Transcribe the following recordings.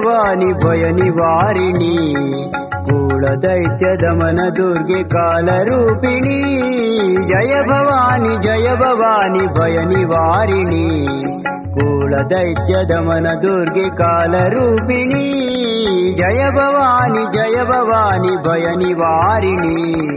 ಭವಾನಿ ಭಯ ನಿವಾರಿಣಿ ಕೂಳ ದೈತ್ಯ ದಮನ ದುರ್ಗೆ ಕಾಲರೂಪಿಣಿ ಜಯ ಭವಾನಿ ಜಯ ಭವಾನಿ ಭಯ ನಿವಾರಿಣಿ ಕೂಳ ದೈತ್ಯ ದಮನ ದುರ್ಗೆ ಕಾಲರೂಪಿಣಿ ಜಯ ಭವಾನಿ ಜಯ ಭವಾನಿ ಭಯ ನಿವಾರಿಣಿ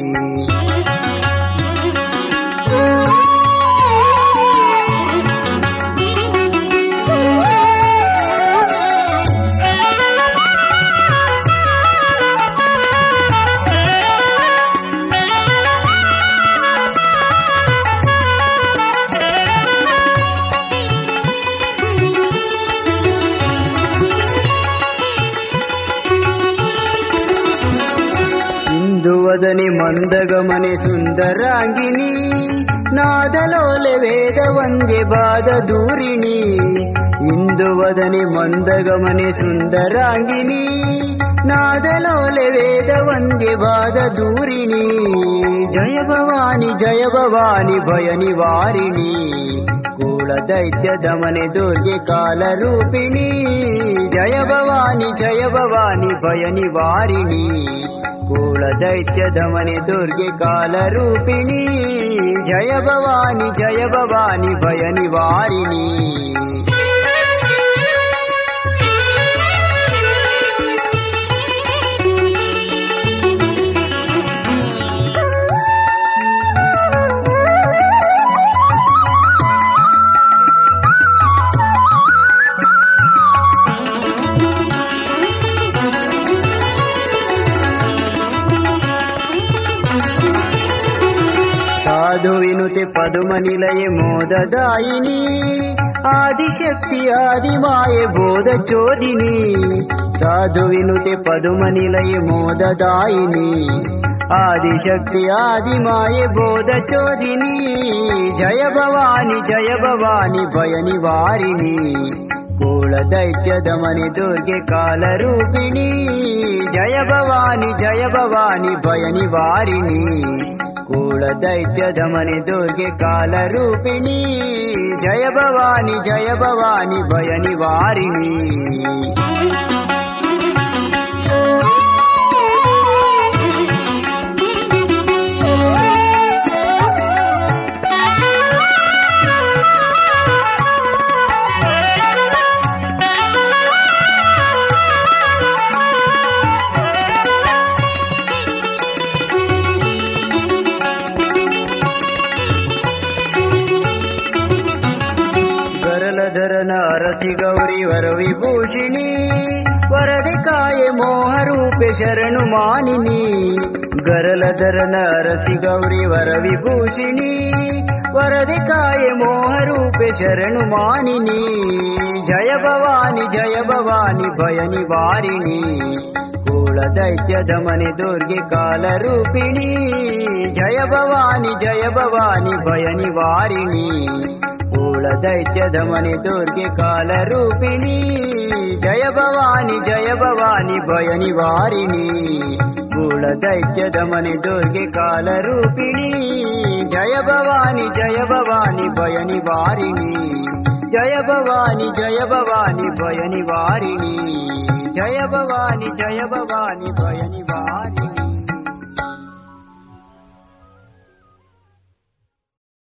ಇಂದುವದನೆ ಮಂದಗಮನೆ ಸುಂದರಾಂಗಿನಿ ನಾದಲೋಲೆ ವೇದ ವಂದ್ಯ ಬಾದ ದೂರಿಣಿ ಇಂದುವದನೆ ಮಂದಗಮನೆ ಸುಂದರಾಂಗಿನಿ ನಾದಲೋಲೆ ವೇದ ವಂದ್ಯ ಬಾದ ದೂರಿಣಿ ಜಯ ಭವಾನಿ ಜಯ ಭವಾನಿ ಭಯ ನಿವಾರಿಣಿ ಕೂಳ ದೈತ್ಯ ದಮನೆ ದುರ್ಗೆ ಕಾಲರೂಪಿಣಿ ಜಯ ಭವಾನಿ ಜಯ ಭವಾನಿ ಭಯ ನಿವಾರಿಣಿ ಕೂಳ ದೈತ್ಯ ದಮನೆ ದುರ್ಗೆ ಕಾಲರೂಪಿಣಿ ಜಯ ಭವಾನಿ ಜಯ ಭವಾನಿ ಭಯ ನಿವಾರಿಣಿ ಸಾಧುವಿನುತೆ ಪದುಮ ನಿಲಯೆ ಮೋದದಾಯಿನಿ ಆದಿಶಕ್ತಿ ಆದಿಮಾಯೆ ಬೋಧ ಚೋದಿನಿ ಸಾಧುವಿನುತೆ ಪದುಮ ನಿಲಯೆ ಮೋದದಾಯಿನಿ ಆದಿಶಕ್ತಿ ಆದಿಮಾಯೆ ಬೋಧ ಚೋದಿನಿ ಜಯ ಭವಾನಿ ಜಯ ಭವಾನಿ ಭಯ ನಿವಾರಿಣಿ ಕೂಳ ದೈತ್ಯ ದಮನಿ ದುರ್ಗೆ ಕಾಲರೂಪಿಣಿ ಜಯ ಭವಾನಿ ಜಯ ಭವಾನಿ ಭಯ ನಿವಾರಿಣಿ ಕೂಳ ದೈತ್ಯ ದಮನಿ ದುರ್ಗೆ ಕಾಲರೂಪಿಣಿ ಜಯ ಭವಾನಿ ಜಯ ಭವಾನಿ ಭಯ ನಿವಾರಿಣಿ ಗರಲಧರನ ಅರಸಿ ಗೌರಿ ವರ ವಿಭೂಷಿಣಿ ವರದಿ ಕಾಯೆ ಮೋಹರೂಪೆ ಶರಣು ಮಾನಿನಿ ಗರಲಧರನ ಅರಸಿ ಗೌರಿ ವರ ವಿಭೂಷಿಣಿ ವರದಿ ಕಾಯೆ ಮೋಹರೂಪೆ ಶರಣು ಮಾನಿನಿ ಜಯ ಭವಾನಿ ಜಯ ಭವಾನಿ ಭಯ ನಿವಾರಿಣಿ ಕೂಳ ದೈತ್ಯ ದಮನಿ ದುರ್ಗೆ ಕಾಲರೂಪಿಣಿ ಜಯ ಭವಾನಿ ಜಯ ಭವಾನಿ ಭಯ ನಿವಾರಿಣಿ ಕೂಳ ದೈತ್ಯ ದಮನಿ ದುರ್ಗೆ ಕಾಲರೂಪಿಣಿ ಜಯ ಭವಾನಿ ಜಯ ಭವಾನಿ ಭಯ ನಿವಾರಿಣಿ ಕೂಳ ದೈತ್ಯ ದಮನಿ ದುರ್ಗೆ ಕಾಲರೂಪಿಣಿ ಜಯ ಭವಾನಿ ಜಯ ಭವಾನಿ ಭಯ ನಿವಾರಿಣಿ ಜಯ ಭವಾನಿ ಜಯ ಭವಾನಿ ಭಯ ನಿವಾರಿಣಿ ಜಯ ಭವಾನಿ ಜಯ ಭವಾನಿ ಭಯ ನಿವಾರಿಣಿ